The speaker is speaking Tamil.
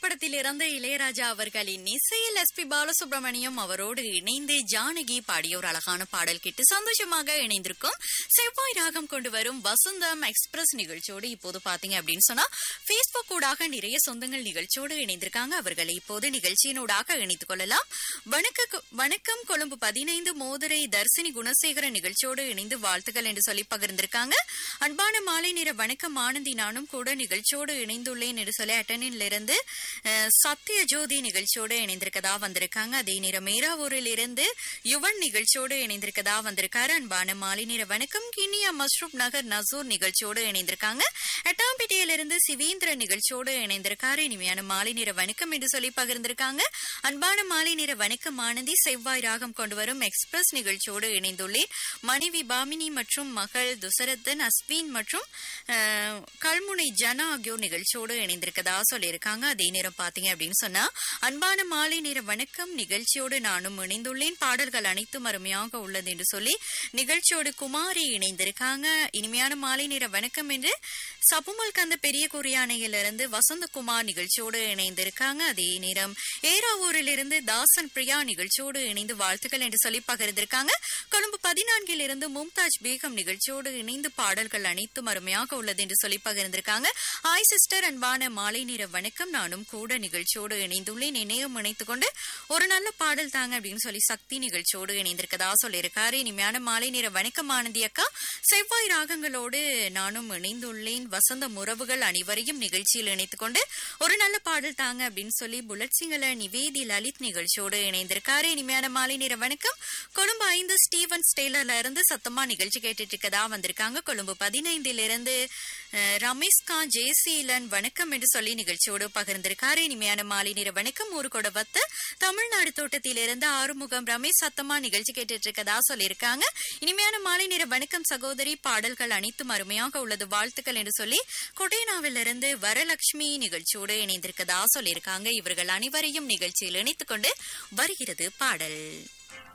திரைப்படத்தில் இறந்த இளையராஜா அவர்களின் இசையில் எஸ் பி பாலசுப்ரமணியம் அவரோடு இணைந்து ஜானகி பாடிய ஒரு அழகான பாடல் கேட்டு சந்தோஷமாக இணைந்திருக்கும் செவ்வாய் ராகம் கொண்டு வரும் வசந்தம் எக்ஸ்பிரஸ் நிகழ்ச்சியோடு இப்போது பாத்தீங்க அப்படின்னு சொன்னா பேஸ்புக் ஊடாக நிறைய சொந்தங்கள் நிகழ்ச்சியோடு இணைந்திருக்காங்க அவர்களை இப்போது நிகழ்ச்சியினூடாக இணைத்துக் கொள்ளலாம் வணக்க வணக்கம் கொழும்பு பதினைந்து மோதிரை தர்சினி குணசேகர நிகழ்ச்சியோடு இணைந்து வாழ்த்துக்கள் என்று சொல்லி பகிர்ந்திருக்காங்க அன்பான மாலை நேர வணக்கம் ஆனந்தி நானும் கூட நிகழ்ச்சியோடு இணைந்துள்ளேன் என்று சொல்லி அட்டனில் இருந்து அஹ், சத்ய ஜோதி நிகழ்ச்சியோடு இணைந்திருக்கதா வந்திருக்காங்க அதே நேரம் மேராவூரில் இருந்து யுவன் நிகழ்ச்சியோடு இணைந்திருக்கதா வந்திருக்காரு அன்பான மாலை நேர வணக்கம் கிண்ணியா மஸ்ரூப் நகர் நசூர் நிகழ்ச்சியோடு இணைந்திருக்காங்க எட்டாம்பேட்டையிலிருந்து சிவேந்திர நிகழ்ச்சியோடு இணைந்திருக்காரு இனிமையான மாலை நேர வணக்கம் என்று சொல்லி பகிர்ந்திருக்காங்க அன்பான மாலை நேர வணக்கம் ஆனந்தி செவ்வாய் ராகம் கொண்டு வரும் எக்ஸ்பிரஸ் நிகழ்ச்சியோடு இணைந்துள்ளேன் மனைவி பாமினி மற்றும் மகள் துசரத்தன் அஸ்வின் மற்றும் அஹ், கல்முனை ஜனா ஆகியோர் நிகழ்ச்சியோடு இணைந்திருக்கதா சொல்லியிருக்காங்க அதே நேரம் பாத்தீங்க அப்படின்னு சொன்னா அன்பான மாலை நேர வணக்கம் நிகழ்ச்சியோடு நானும் இணைந்துள்ளேன் பாடல்கள் அனைத்தும் அருமையாக உள்ளது என்று சொல்லி நிகழ்ச்சியோடு குமாரி இணைந்திருக்காங்க இனிமையான மாலை நேர வணக்கம் என்று சபுமல் கந்த பெரிய குறியானையிலிருந்து வசந்தகுமார் நிகழ்ச்சியோடு இணைந்திருக்காங்க அதே நேரம் ஏராவூரிலிருந்து தாசன் பிரியா நிகழ்ச்சியோடு இணைந்து வாழ்த்துக்கள் என்று சொல்லி பகிர்ந்திருக்காங்க கொழும்பு பதினான்கில் இருந்து மும்தாஜ் பேகம் நிகழ்ச்சியோடு இணைந்து பாடல்கள் அனைத்தும் அருமையாக உள்ளது என்று சொல்லி பகிர்ந்திருக்காங்க ஹாய் சிஸ்டர் அன்பான மாலை நேர வணக்கம் நானும் கூட நிகழ்ச்சியோடு இணைந்துள்ளேன் இணையம் இணைத்துக் கொண்டு ஒரு நல்ல பாடல் தாங்க அப்படின்னு சொல்லி சக்தி நிகழ்ச்சியோடு இணைந்திருக்கதா சொல்லியிருக்காரு இனிமையான மாலை நேர வணக்கம் ஆனந்தி அக்கா செவ்வாய் ராகங்களோடு நானும் இணைந்துள்ளேன் வசந்த உறவுகள் அனைவரையும் நிகழ்ச்சியில் இணைத்துக் கொண்டு ஒரு நல்ல பாடல் தாங்க அப்படின்னு சொல்லி புல்லட் சிங்கள நிவேதி லலித் நிகழ்ச்சியோடு இணைந்திருக்காரு இனிமையான மாலை நேர வணக்கம் கொழும்பு ஐந்து ஸ்டீவன் ஸ்டெய்லர்ல இருந்து சத்தமா நிகழ்ச்சி கேட்டுட்டு இருக்கதா வந்திருக்காங்க கொழும்பு பதினைந்தில் இருந்து அஹ், ரமேஷ் கான் ஜெயசீலன் வணக்கம் என்று சொல்லி நிகழ்ச்சியோடு பகிர்ந்திருக்காரு இனிமையான மாலை நேர வணக்கம் ஊரு கொடவத்து தமிழ்நாடு தோட்டத்திலிருந்து ஆறுமுகம் ரமேஷ் சத்தமா நிகழ்ச்சி கேட்டுட்டு இருக்கதா சொல்லியிருக்காங்க இனிமையான மாலை நேர வணக்கம் சகோதரி பாடல்கள் அனைத்தும் அருமையாக உள்ளது வாழ்த்துக்கள் என்று சொல்லி கொடைனாவிலிருந்து வரலட்சுமி நிகழ்ச்சியோடு இணைந்திருக்கதா சொல்லியிருக்காங்க இவர்கள் அனைவரையும் நிகழ்ச்சியில் இணைத்துக் கொண்டு வருகிறது பாடல்